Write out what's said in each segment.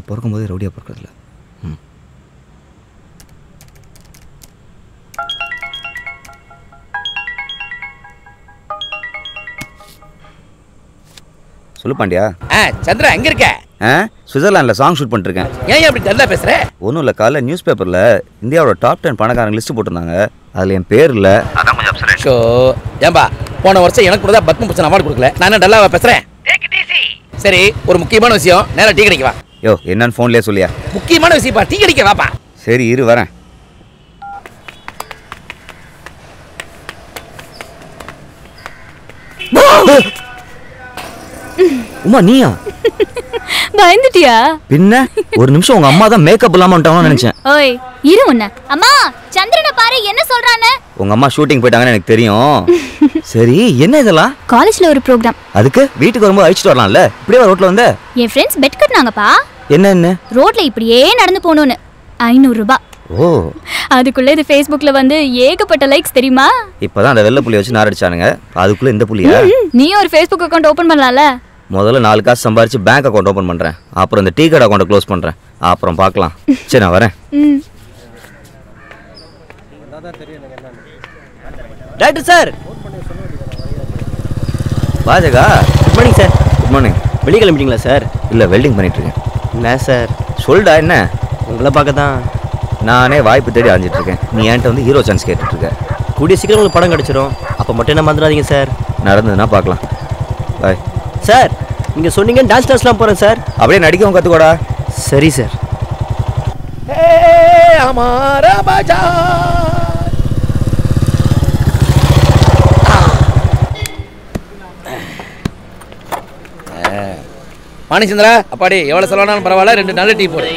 பிறக்கும்போது ரவுடியாக பிறக்கிறதில்ல ம் சொல்லு பாண்டியா ஆ சந்திரா எங்க இருக்க ஆ சுவிட்சர்லாண்டில் சாங் ஷூட் பண்ணிருக்கேன் ஏன் அப்படி நல்லா பேசுற ஒன்றும் இல்லை காலைல நியூஸ் பேப்பரில் இந்தியாவோட டாப் டென் பணக்காரங்க லிஸ்ட் போட்டிருந்தாங்க அதில் என் பேர் இல்லை அதான் கொஞ்சம் அப்சரேஷன் ஷோ ஏம்பா போன வருஷம் எனக்கு கூட தான் பத்மபூஷன் அவார்டு கொடுக்கல நான் என்ன டல்லாவா பேசுறேன் சரி ஒரு முக்கியமான விஷயம் நேரா டீ கடைக்கு வா யோ என்னன்னு ஃபோன்லேயே சொல்லியா முக்கியமான விஷயப்பா டீ கடைக்கு வாப்பா சரி இரு வரேன் உமா நீயா பயந்துட்டியா பின்ன ஒரு நிமிஷம் உங்க அம்மா தான் மேக்கப் இல்லாம வந்துட்டாங்கன்னு நினைச்சேன் ஓய் இரு உன்ன அம்மா சந்திரனை பாரு என்ன சொல்றானே உங்க அம்மா ஷூட்டிங் போயிட்டாங்கன்னு எனக்கு தெரியும் சரி என்ன இதெல்லாம் காலேஜ்ல ஒரு ப்ரோக்ராம் அதுக்கு வீட்டுக்கு வரும்போது அழிச்சிட்டு வரலாம்ல இப்படியே ரோட்ல வந்த என் ஃப்ரெண்ட்ஸ் பெட் கட்டினாங்கப்பா என்ன என்ன ரோட்ல இப்படியே நடந்து போகணும்னு ஐநூறு ரூபாய் ஓ அதுக்குள்ள இது ஃபேஸ்புக்ல வந்து ஏகப்பட்ட லைக்ஸ் தெரியுமா இப்பதான் அந்த வெள்ளை புள்ளி வச்சு நாரடிச்சானுங்க அதுக்குள்ள இந்த புள்ளியா நீ ஒரு ஃபேஸ்புக் அக்கவுண்ட் ஓபன் பண்ணலாம்ல முதல்ல நாலு காசு சம்பாரிச்சு பேங்க் அக்கௌண்ட் ஓபன் பண்றேன் அப்புறம் இந்த டீ கடை அக்கௌண்ட் க்ளோஸ் பண்றேன் அப்புறம் பார்க்கலாம் சரி நான் வரேன் ம் டாக்டர் சார் பாஜகா good morning sir good morning வெளியே கிளம்பிட்டீங்களா சார் இல்ல வெல்டிங் பண்ணிட்டு இருக்கேன் என்ன சார் சொல்டா என்ன உங்களை பார்க்க தான் நானே வாய்ப்பு தேடி அலைஞ்சிட்டு இருக்கேன் நீ என்கிட்ட வந்து ஹீரோ சான்ஸ் கேட்டுட்டு இருக்க கூடிய சீக்கிரம் உங்களுக்கு படம் கிடச்சிரும் அப்போ மட்டும் என்ன மறந்துடாதீங்க சார் நடந்ததுன்னா பார்க்கலாம் பாய் சார் நீங்கள் சொன்னீங்க டான்ஸ் கிளாஸ்லாம் போகிறேன் சார் அப்படியே நடிக்கவும் கற்றுக்கோடா சரி சார் हमारा बाजार மாணிச்சந்திரா அப்பாடி எவ்வளோ செலவானாலும் பரவாயில்ல ரெண்டு நல்ல டீ போடு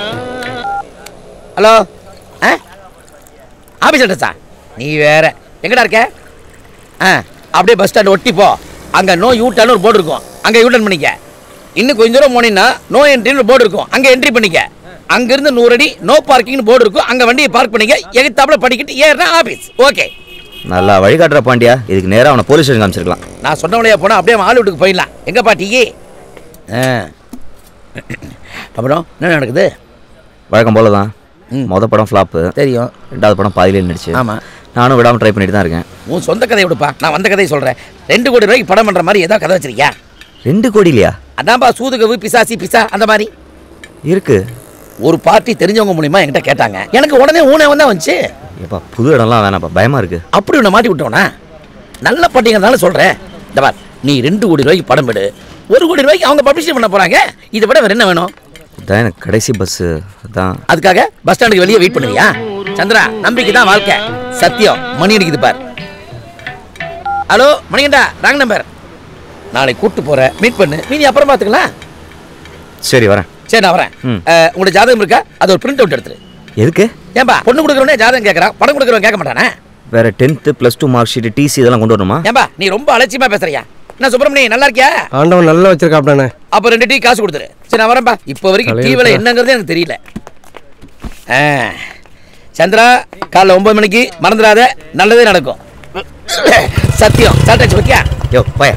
ஹலோ ஆ ஆஃபீஸ் அட்ரஸா நீ வேற எங்கடா இருக்க ஆ அப்படியே பஸ் ஸ்டாண்ட் ஒட்டி போ அங்கே நோ யூ டர்ன் ஒரு போர்டு இருக்கும் அங்கே யூ டர்ன் பண்ணிக்க இன்னும் கொஞ்ச தூரம் போனீங்கன்னா நோ என்ட்ரின்னு போர்டு இருக்கும் அங்கே என்ட்ரி பண்ணிக்க அங்கேருந்து நூறு அடி நோ பார்க்கிங்னு போர்டு இருக்கும் அங்கே வண்டியை பார்க் பண்ணிக்க எகுத்தாப்புல படிக்கிட்டு ஏறினா ஆஃபீஸ் ஓகே நல்லா வழிகாட்டுற பாண்டியா இதுக்கு நேரா அவனை போலீஸ் ஸ்டேஷன் காமிச்சிருக்கலாம் நான் சொன்ன வழியா போனால் அப்படியே அவன் ஹாலிவுட்டுக்கு போயிடலாம் எங்கே பாட்டியே ஆ அப்புறம் என்ன நடக்குது வழக்கம் போல தான் ம். மொத படம் ஃப்ளாப்பு தெரியும் ரெண்டாவது படம் பாதியிலே நடிச்சு ஆமா. நானும் விடாமல் ட்ரை பண்ணிட்டு தான் இருக்கேன் உன் சொந்த கதையை விடுப்பா நான் வந்த கதையை சொல்கிறேன் ரெண்டு கோடி ரூபாய்க்கு படம் பண்ணுற மாதிரி ஏதோ கதை வச்சிருக்கியா ரெண்டு கோடி இல்லையா அதான்ப்பா சூதுகவு பிசாசி பிசா அந்த மாதிரி இருக்கு ஒரு பார்ட்டி தெரிஞ்சவங்க மூலியமா என்கிட்ட கேட்டாங்க எனக்கு உடனே ஊனே வந்தா வந்துச்சு ஏப்பா புது இடம்லாம் வேணாப்பா பயமா இருக்கு அப்படி உன்னை மாட்டி விட்டோனா நல்ல பாட்டிங்கிறதுனால சொல்கிறேன் இந்த பார் நீ ரெண்டு கோடி ரூபாய்க்கு படம் எடு ஒரு கோடி ரூபாய்க்கு அவங்க பப்ளிஷ் பண்ண போறாங்க இதை விட வேற என்ன வேணும் இதான் எனக்கு கடைசி பஸ்ஸு அதான் அதுக்காக பஸ் ஸ்டாண்டுக்கு வெளியே வெயிட் பண்ணுவியா சந்திரா நம்பிக்கை தான் வாழ்க்கை சத்தியம் மணி அடிக்குது பார் ஹலோ மணிகண்டா ராங் நம்பர் நாளை கூட்டு போற மீட் பண்ணு மீதி அப்புறம் பார்த்துக்கலாம் சரி வரேன் சரி நான் வரேன் ம். அஹ், உங்களோட ஜாதகம் இருக்கா அது ஒரு பிரிண்ட் அவுட் எடுத்துரு எதுக்கு ஏன்பா பொண்ணு கொடுக்குறவனே ஜாதகம் கேட்கறான் படம் கொடுக்குறவன் கேட்க மாட்டானே வேற tenth plus two mark sheet TC இதெல்லாம் கொண்டு வரணுமா ஏன்பா நீ ரொம்ப அலட்சியமா பேசுறியா என்ன சுப்பிரமணி நல்லா இருக்கியா ஆண்டவன் நல்லா வச்சிருக்காப்டானே அப்ப ரெண்டு டீ காசு கொடுத்துரு சரி நான் வரேன்பா இப்போ வரைக்கும் டீ விலை என்னங்கிறது எனக்கு தெரியல ஆ. சந்திரா காலைல ஒன்பது மணிக்கு மறந்துடாத நல்லதே நடக்கும் சத்தியம் சாப்பிட்டாச்சு ஓகே யோ பய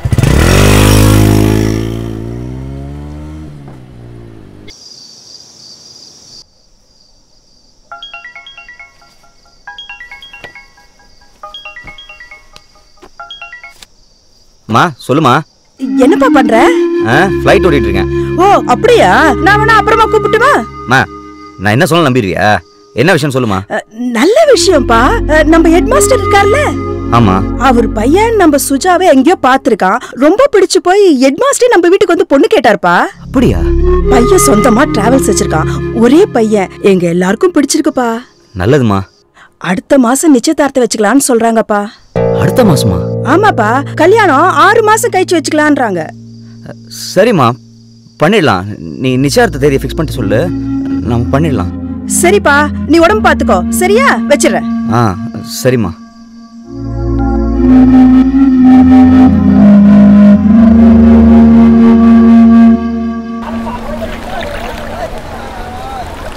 மா சொல்லுமா என்னப்பா பண்ற ஆ ஃப்ளைட் ஓட்டிட்டு இருக்கேன் ஓ அப்படியா நான் வேணா அப்புறமா கூப்பிட்டுமா மா நான் என்ன சொல்ல நம்பிடுவியா என்ன விஷயம் சொல்லுமா அஹ், நல்ல விஷயம்ப்பா அஹ், நம்ம ஹெட் மாஸ்டர் இருக்கார்ல ஆமா அவர் பையன் நம்ம சுஜாவை எங்கேயோ பாத்திருக்கான் ரொம்ப பிடிச்சு போய் ஹெட் மாஸ்டர் நம்ம வீட்டுக்கு வந்து பொண்ணு கேட்டாருப்பா அப்படியா பையன் சொந்தமா டிராவல்ஸ் வச்சிருக்கான் ஒரே பையன் எங்க எல்லாருக்கும் பிடிச்சிருக்குப்பா நல்லதுமா அடுத்த மாசம் நிச்சயதார்த்தம் வச்சுக்கலாம்னு சொல்றாங்கப்பா அடுத்த மாசமா ஆமாப்பா கல்யாணம் ஆறு மாசம் கழிச்சு வச்சுக்கலான்றாங்க சரிம்மா பண்ணிடலாம் நீ நிச்சயார்த்த தேதியை ஃபிக்ஸ் பண்ணிட்டு சொல்லு நம்ம பண்ணிடலாம் சரிப்பா நீ உடம்பு பாத்துக்கோ சரியா வச்சிடுறேன் ஆ சரிம்மா